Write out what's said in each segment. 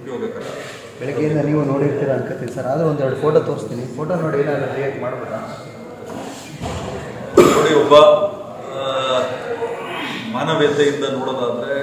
ಉಪಯೋಗಕರ ಬೆಳಗ್ಗೆಯಿಂದ ನೀವು ನೋಡಿರ್ತೀರ ಅನ್ಕೋತೀನಿ ಸರ್ ಆದರೂ ಒಂದೆರಡು ಫೋಟೋ ತೋರಿಸ್ತೀನಿ ಫೋಟೋ ನೋಡಿ ಏನಾದರೂ ರಿಯಾಕ್ಟ್ ಮಾಡ್ಬೋದಾ ನೋಡಿ ಒಬ್ಬ ಆ, ಮಾನವೀಯತೆಯಿಂದ ನೋಡೋದಾದರೆ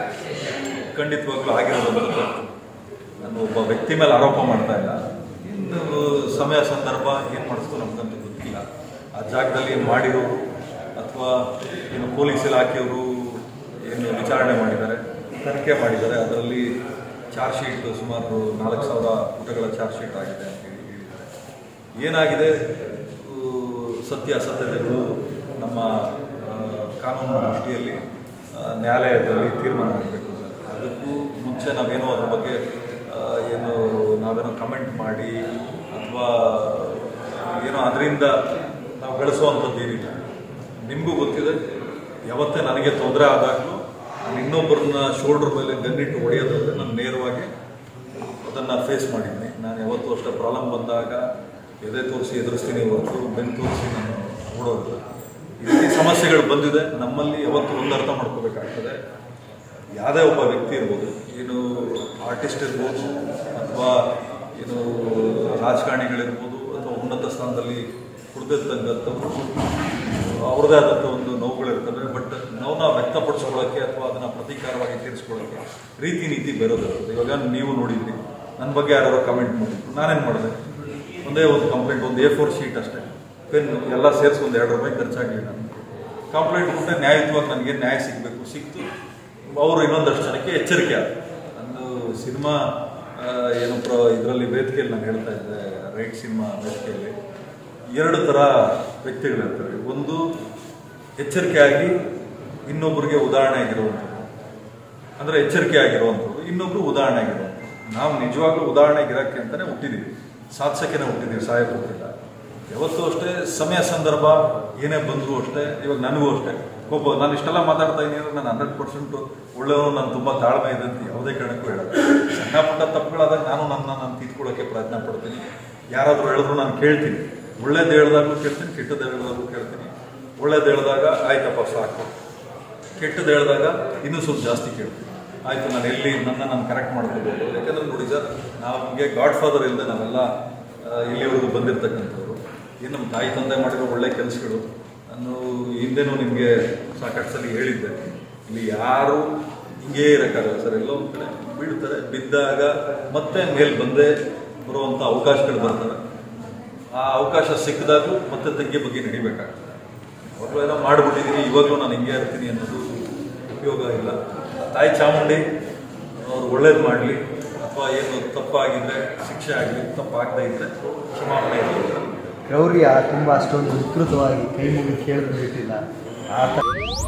ಖಂಡಿತವಾಗ್ಲೂ ಆಗಿರೋದಂಥದ್ದು ನಾನು ಒಬ್ಬ ವ್ಯಕ್ತಿ ಮೇಲೆ ಆರೋಪ ಮಾಡ್ತಾ ಇಲ್ಲ ಇನ್ನು ಸಮಯ ಸಂದರ್ಭ ಏನು ಮಾಡಿಸ್ತು ನಮ್ಗಂತೂ ಗೊತ್ತಿಲ್ಲ ಆ ಜಾಗದಲ್ಲಿ ಮಾಡಿರೋರು ಅಥವಾ ಏನು ಪೊಲೀಸ್ ಇಲಾಖೆಯವರು ಏನು ವಿಚಾರಣೆ ಮಾಡಿದ್ದಾರೆ ತನಿಖೆ ಮಾಡಿದ್ದಾರೆ ಅದರಲ್ಲಿ ಚಾರ್ಜ್ ಶೀಟ್ ಸುಮಾರು ನಾಲ್ಕು ಸಾವಿರ ಪುಟಗಳ ಚಾರ್ಜ್ ಶೀಟ್ ಆಗಿದೆ ಅಂತ ಹೇಳಿ ಹೇಳಿದ್ದಾರೆ ಏನಾಗಿದೆ ಆ, ಸತ್ಯ ಅಸತ್ಯತೆಗಳು ನಮ್ಮ ಆ, ಕಾನೂನು ದೃಷ್ಟಿಯಲ್ಲಿ ಆ, ನ್ಯಾಯಾಲಯದಲ್ಲಿ ತೀರ್ಮಾನ ಆಗಬೇಕು ಸರ್ ಅದಕ್ಕೂ ಮುಂಚೆ ನಾವೇನೋ ಅದ್ರ ಬಗ್ಗೆ ಆ, ಏನು ನಾವೇನೋ ಕಮೆಂಟ್ ಮಾಡಿ ಅಥವಾ ಏನೋ ಅದರಿಂದ ನಾವು ಗಳಿಸುವಂಥದ್ದು ಏನಿಲ್ಲ ನಿಮಗೂ ಗೊತ್ತಿದೆ ಯಾವತ್ತೇ ನನಗೆ ತೊಂದರೆ ಆದಾಗಲೂ ನಾನು ಇನ್ನೊಬ್ಬರನ್ನ ಶೋಲ್ಡರ್ ಮೇಲೆ ಗನ್ನಿಟ್ಟು ಹೊಡೆಯೋದಾದ್ರೆ ನಾನು ನೇರವಾಗಿ ಅದನ್ನು ಫೇಸ್ ಮಾಡಿದ್ದೀನಿ ನಾನು ಯಾವತ್ತೂ ಅಷ್ಟೇ ಪ್ರಾಬ್ಲಮ್ ಬಂದಾಗ ಎದೆ ತೋರಿಸಿ ಎದುರಿಸ್ತೀನಿ ಹೊರತು ಬೆನ್ನು ತೋರಿಸಿ ನಾನು ಓಡೋದಿಲ್ಲ ಈ ರೀತಿ ಸಮಸ್ಯೆಗಳು ಬಂದಿದೆ ನಮ್ಮಲ್ಲಿ ಯಾವತ್ತೂ ಒಂದು ಅರ್ಥ ಮಾಡ್ಕೋಬೇಕಾಗ್ತದೆ ಯಾವುದೇ ಒಬ್ಬ ವ್ಯಕ್ತಿ ಇರ್ಬೋದು ಏನು ಆರ್ಟಿಸ್ಟ್ ಇರ್ಬೋದು ಅಥವಾ ಏನು ರಾಜಕಾರಣಿಗಳಿರ್ಬೋದು ಅಥವಾ ಉನ್ನತ ಸ್ಥಾನದಲ್ಲಿ ಕುಡಿದಿರ್ತಕ್ಕಂಥವ್ರು ಅವ್ರದ್ದೇ ಆದಂಥ ಒಂದು ನೋವುಗಳಿರ್ತವೆ ಬಟ್ ನೋವನ್ನ ವ್ಯಕ್ತಪಡಿಸ್ಕೊಳ್ಳೋಕ್ಕೆ ಅಥವಾ ಅದನ್ನು ಪ್ರತೀಕಾರವಾಗಿ ತೀರಿಸ್ಕೊಳ್ಳೋಕ್ಕೆ ರೀತಿ ನೀತಿ ಬೇರೋದಿರ್ತದೆ ಇವಾಗ ನೀವು ನೋಡಿದ್ರಿ ನನ್ನ ಬಗ್ಗೆ ಯಾರು ಕಮೆಂಟ್ ಮಾಡಿದ್ರು ನಾನೇನು ಮಾಡಿದೆ ಒಂದೇ ಒಂದು ಕಂಪ್ಲೇಂಟ್ ಒಂದು ಎ ಫೋರ್ ಶೀಟ್ ಅಷ್ಟೇ ಪೆನ್ ಎಲ್ಲ ಸೇರಿಸಿ ಒಂದು ಎರಡು ರೂಪಾಯಿ ಖರ್ಚಾಗಲಿಲ್ಲ ಕಂಪ್ಲೇಂಟ್ ಕೊಟ್ಟರೆ ನ್ಯಾಯಯುತವಾಗಿ ನನಗೆ ನ್ಯಾಯ ಸಿಗಬೇಕು ಸಿಕ್ತು ಅವರು ಇನ್ನೊಂದಷ್ಟು ಜನಕ್ಕೆ ಎಚ್ಚರಿಕೆ ಆದ ನಂದು ಸಿನಿಮಾ ಆ, ಏನು ಪ್ರ ಇದರಲ್ಲಿ ವೇದಿಕೆಯಲ್ಲಿ ನಾನು ಹೇಳ್ತಾ ಇದ್ದೆ ರೈಟ್ ಸಿನಿಮಾ ವೇದಿಕೆಯಲ್ಲಿ ಎರಡು ಥರ ವ್ಯಕ್ತಿಗಳಿರ್ತಾರೆ ಒಂದು ಎಚ್ಚರಿಕೆಯಾಗಿ ಇನ್ನೊಬ್ಬರಿಗೆ ಉದಾಹರಣೆ ಆಗಿರುವಂಥದ್ದು ಅಂದರೆ ಎಚ್ಚರಿಕೆ ಆಗಿರುವಂಥದ್ದು ಇನ್ನೊಬ್ರು ಉದಾಹರಣೆ ಆಗಿರುವಂಥದ್ದು ನಾವು ನಿಜವಾಗ್ಲೂ ಉದಾಹರಣೆಗಿರೋಕ್ಕೆ ಅಂತಲೇ ಹುಟ್ಟಿದ್ದೀವಿ ಸಾಧಿಸೋಕ್ಕೇನೆ ಹುಟ್ಟಿದ್ದೀವಿ ಸಹಾಯ ಕೊಡ್ತಿಲ್ಲ ಯಾವತ್ತೂ ಅಷ್ಟೇ ಸಮಯ ಸಂದರ್ಭ ಏನೇ ಬಂದರೂ ಅಷ್ಟೇ ಇವಾಗ ನನಗೂ ಅಷ್ಟೇ ಒಬ್ಬ ನಾನು ಇಷ್ಟೆಲ್ಲ ಮಾತಾಡ್ತಾ ಇದ್ದೀನಿ ಅಂದ್ರೆ ನಾನು ಹಂಡ್ರೆಡ್ ಪರ್ಸೆಂಟು ಒಳ್ಳೆಯವನು ನಾನು ತುಂಬ ತಾಳ್ಮೆ ಇದೆ ಅಂತ ಯಾವುದೇ ಕಾರಣಕ್ಕೂ ಹೇಳಲ್ಲ ಸಣ್ಣ ಪುಟ್ಟ ತಪ್ಪುಗಳಾದಾಗ ನಾನು ನನ್ನ ನಾನು ತಿದ್ಕೊಳ್ಳೋಕ್ಕೆ ಪ್ರಯತ್ನ ಪಡ್ತೀನಿ ಯಾರಾದರೂ ಹೇಳಿದ್ರು ನಾನು ಕೇಳ್ತೀನಿ ಒಳ್ಳೇದು ಹೇಳ್ದಾಗಲೂ ಕೇಳ್ತೀನಿ ಕೆಟ್ಟದ್ದು ಹೇಳ್ದಾಗಲೂ ಕೇಳ್ತೀನಿ ಒಳ್ಳೇದು ಹೇಳಿದಾಗ ಆಯ್ತಪ್ಪ ಸಾಕು ಕೆಟ್ಟದ್ದು ಹೇಳಿದಾಗ ಇನ್ನೂ ಸ್ವಲ್ಪ ಜಾಸ್ತಿ ಕೇಳ್ತೀನಿ ಆಯಿತು ನಾನು ಎಲ್ಲಿ ನನ್ನ ನಾನು ಕರೆಕ್ಟ್ ಮಾಡ್ಕೋಬೋದು ಯಾಕಂದ್ರೆ ನೋಡಿ ಸರ್ ನಾವು ನಮಗೆ ಗಾಡ್ ಫಾದರ್ ಇಲ್ಲದೆ ನಾವೆಲ್ಲ ಆ, ಇಲ್ಲಿವರೆಗೂ ಬಂದಿರತಕ್ಕಂಥವ್ರು ಏನು ನಮ್ಮ ತಾಯಿ ತಂದೆ ಮಾಡಿರೋ ಒಳ್ಳೆ ಕೆಲಸಗಳು ನಾನು ಹಿಂದೆನೂ ನಿಮಗೆ ಸಾಕಷ್ಟು ಸಲ ಹೇಳಿದ್ದೆ ಇಲ್ಲಿ ಯಾರು ಹಿಂಗೇ ಇರೋಕ್ಕಾಗಲ್ಲ ಸರ್ ಎಲ್ಲೋ ಒಂದು ಕಡೆ ಬೀಳ್ತಾರೆ ಬಿದ್ದಾಗ ಮತ್ತೆ ಮೇಲೆ ಬಂದೇ ಬರುವಂಥ ಅವಕಾಶಗಳು ಬರ್ತವೆ ಆ ಅವಕಾಶ ಸಿಕ್ಕಿದಾಗಲೂ ಮತ್ತೆ ತಗ್ಗಿ ಬಗ್ಗೆ ನಡಿಬೇಕಾಗ್ತದೆ ಅವಾಗಲೂ ಏನೋ ಮಾಡಿಬಿಟ್ಟಿದ್ದೀನಿ ಇವಾಗಲೂ ನಾನು ಹಿಂಗೆ ಇರ್ತೀನಿ ಅನ್ನೋದು ಉಪಯೋಗ ಇಲ್ಲ ತಾಯಿ ಚಾಮುಂಡಿ ಅವ್ರು ಒಳ್ಳೇದು ಮಾಡಲಿ ಅಥವಾ ಏನು ತಪ್ಪಾಗಿದ್ರೆ ಶಿಕ್ಷೆ ಆಗಲಿ ತಪ್ಪಾಗದೇ ಇದ್ದರೆ ಕ್ಷಮಾಪಣೆ ಇರಲಿ ಕ್ರೌರ್ಯ ತುಂಬ ಅಷ್ಟೊಂದು ವಿಕೃತವಾಗಿ ಕೈ ಮುಗಿ ಕೇಳಿದ್ರು ಬಿಟ್ಟಿಲ್ಲ ಆ ಥರ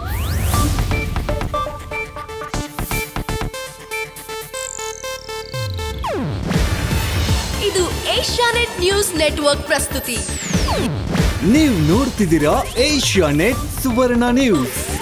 ಇದು ಏಷ್ಯಾನೆಟ್ ನ್ಯೂಸ್ ನೆಟ್ವರ್ಕ್ ಪ್ರಸ್ತುತಿ ನೀವು ನೋಡ್ತಿದ್ದೀರಾ ಏಷ್ಯಾ ನೆಟ್ ಸುವರ್ಣ ನ್ಯೂಸ್